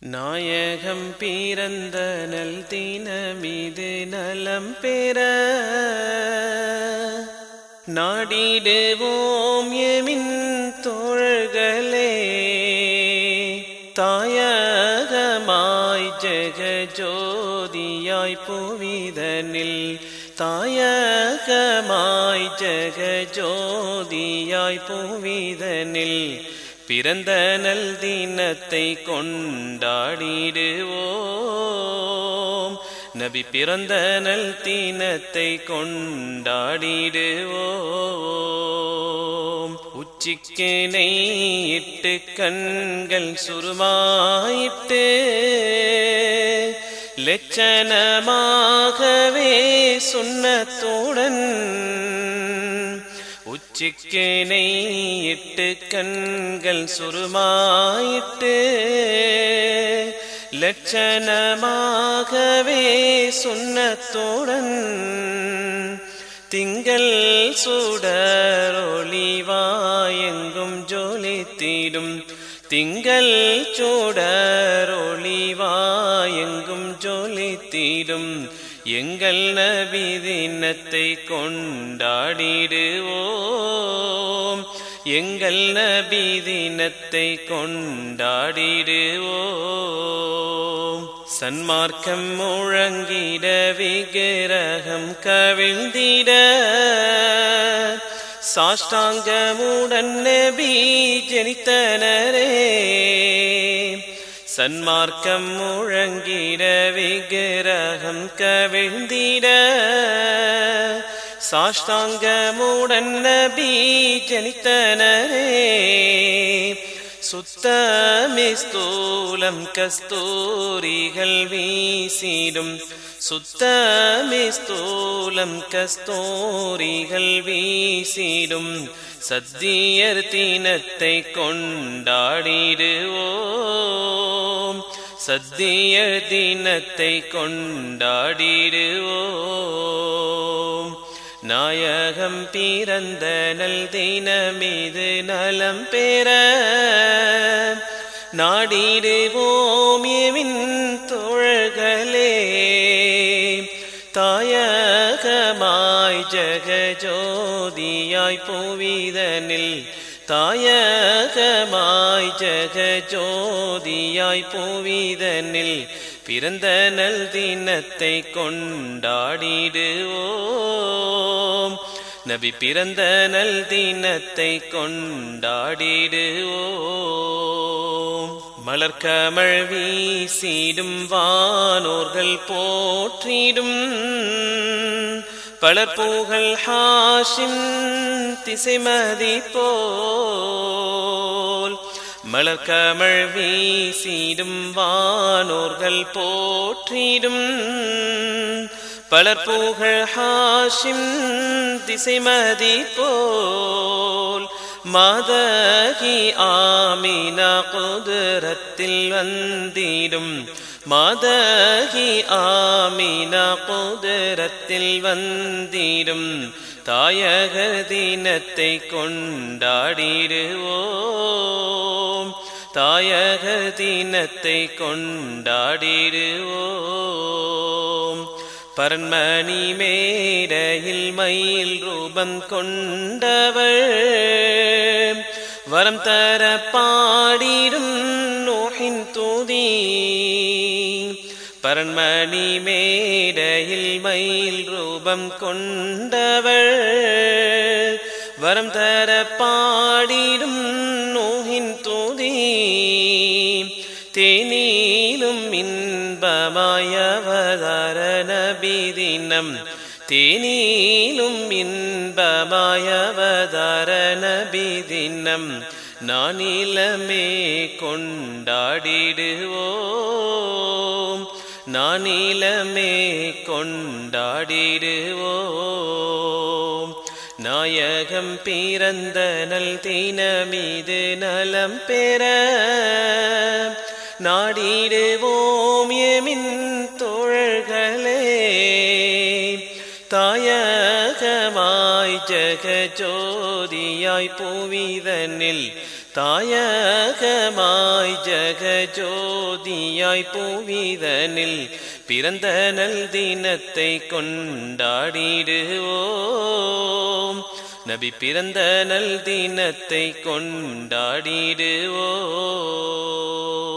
நாயகம் பிறந்த நல் தினமிது நலம் பெற நாடிடுவோம் எமின் தோழர்களே தாயகமாய் ஜெகஜோதியாய் புவிதனில் தாயகமாய் ஜெகஜோதியாய் புவிதனில் பிறந்த நல் தினத்தை கொண்டாடிடுவோம் நபி பிறந்த நல் தினத்தை கொண்டாடிடுவோம் உச்சிக்கினை இட்டு கண்கள் சுருமாயிட்டு லட்சணமாகவே சுண்ணத்துடன் உச்சிக்கினை இட்டு கண்கள் சுருமாயிட்டு லட்சணமாகவே சுண்ணத்துடன் திங்கள் சுடரொளிவாயெங்கும் ஜொலித்திடும் திங்கள் சூடரொளிவாயெங்கும் ஜொலித்திடும் எங்கள் நபி தினத்தை கொண்டாடிடுவோம் எங்கள் நபி தினத்தை கொண்டாடிடுவோம் சன்மார்க்கம் முழங்கிட விக்கிரகம் கவிழ்ந்திட சாஷ்டாங்கமுடன் நபி ஜனித்தனரே சன்மார்க்கம் முழங்கிட விக்கிரகம் கவிழ்ந்திட சாஷ்டாங்கமுடன் நபி ஜனித்தனரே சுத்தமிஸ்தூலம் கஸ்தூரிகள் வீசிடும் சுத்தமிஸ்தூலம் கஸ்தூரிகள் வீசிடும் சத்தியர் தினத்தை கொண்டாடிடுவோம் சத்தியர் தினத்தை கொண்டாடிடுவோம் நாயகம் பிறந்த நல் தினமிது நலம் பெற நாடிடுவோம் எவின் தோழர்களே தாயகமாய் ஜெகஜோதியாய் புவிதனில் தாயகமாய் ஜெகஜோதியாய் புவிதனில் பிறந்த நல் தினத்தை கொண்டாடிடுவோம் நபி பிறந்த நல் தினத்தை கொண்டாடிடுவோம் மலர்கமழ் வீசிடும் வானோர்கள் போற்றிடும் பலர் புகழ் ஹாஷிம் திசைமதி போல் மலர்கமழ் வீசிடும் வானோர்கள் போற்றிடும் பலர் புகழ் ஹாஷிம் திசைமதி போல் மாதகி ஆமினா குதிரத்தில் வந்திடும் மாதகி ஆமினா குதிரத்தில் வந்திடும் தாயகர் தினத்தை கொண்டாடிடுவோம் தாயகர் தினத்தை கொண்டாடிடுவோம் பரண்மணி மேடையில் மயில் ரூபம் கொண்டவள் வரம் தர பாடிடும் நோகின் தூதி பரண்மணி மேடையில் மயில் ரூபம் கொண்டவள் வரம் தர பாடிடும் நோகின் தூதி தேனீலும் இன்பமாயவதார நபி தினம் தேனீலும் இன்பமாயவதார நபி தினம் நானிலமே கொண்டாடிடுவோம் நானிலமே கொண்டாடிடுவோம் நாயகம் பிறந்த நல் தினமீது நலம் பெற நாடிடுவோம் எமின் தோழர்களே தாயகமாய் ஜெகஜோதியாய் புவிதனில் தாயகமாய் ஜகஜோதியாய் பூவிதனில் பிறந்த நல் தினத்தை கொண்டாடிடுவோம் நபி பிறந்த நல் தினத்தை கொண்டாடிடுவோம்